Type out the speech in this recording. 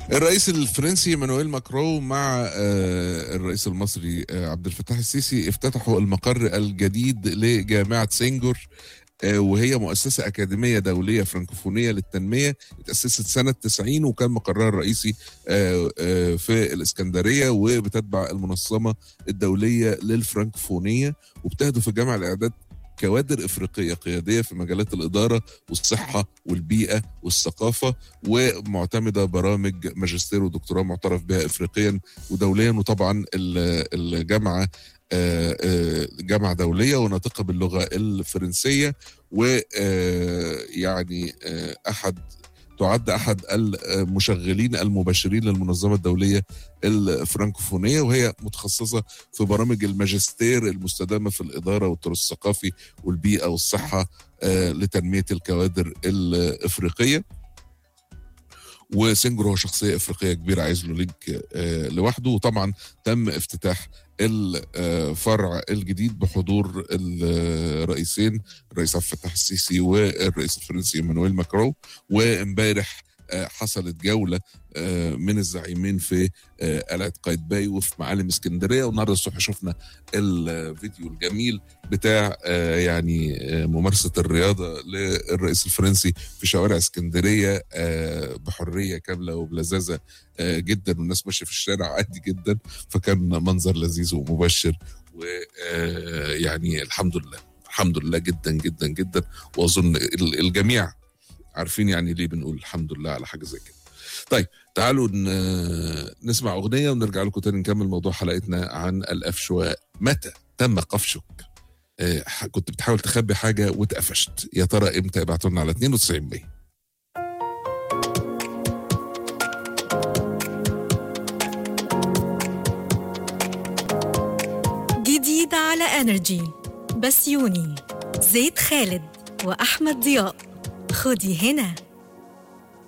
الرئيس الفرنسي ايمانويل ماكرون مع آه، الرئيس المصري آه، عبد الفتاح السيسي افتتحوا المقر الجديد لجامعه سينجور آه، وهي مؤسسة أكاديمية دولية فرنكوفونية للتنمية اتأسست سنة 90 وكان مقرها الرئيسي آه، آه، في الإسكندرية وبتتبع المنظمة الدولية للفرنكوفونية وبتهدف الجامعة لإعداد كوادر إفريقية قيادية في مجالات الإدارة والصحة والبيئة والثقافة ومعتمدة برامج ماجستير ودكتوراه معترف بها إفريقيا ودوليا وطبعا ال- الجامعة آه، آه، جامعة دولية وناطقة باللغة الفرنسية ويعني أحد تعد أحد المشغلين المباشرين للمنظمة الدولية الفرنكوفونية وهي متخصصة في برامج الماجستير المستدامة في الإدارة والتراث الثقافي والبيئة والصحة آه، لتنمية الكوادر الإفريقية وسنجر هو شخصية إفريقية كبيرة عايز له لينك آه، لوحده وطبعا تم افتتاح الفرع الجديد بحضور الرئيسين الرئيس عبد الفتاح السيسي والرئيس الفرنسي ايمانويل ماكرون وامبارح آه، حصلت جولة آه، من الزعيمين في آه، قلعة قايتباي وفي معالم اسكندرية والنهاردة الصبح شفنا الفيديو الجميل بتاع آه، يعني آه، ممارسة الرياضة للرئيس الفرنسي في شوارع اسكندرية آه، بحرية كاملة وبلذاذة آه، جدا والناس ماشية في الشارع عادي جدا فكان منظر لذيذ ومبشر ويعني الحمد لله الحمد لله جدا جدا جدا واظن ال- الجميع عارفين يعني ليه بنقول الحمد لله على حاجه زي كده. طيب تعالوا ن- نسمع اغنيه ونرجع لكم تاني نكمل موضوع حلقتنا عن الافشواء متى تم قفشك؟ آه، ح- كنت بتحاول تخبي حاجه واتقفشت يا ترى امتى ابعتوا لنا على 92 100 جديد على انرجي بسيوني زيد خالد واحمد ضياء خدي هنا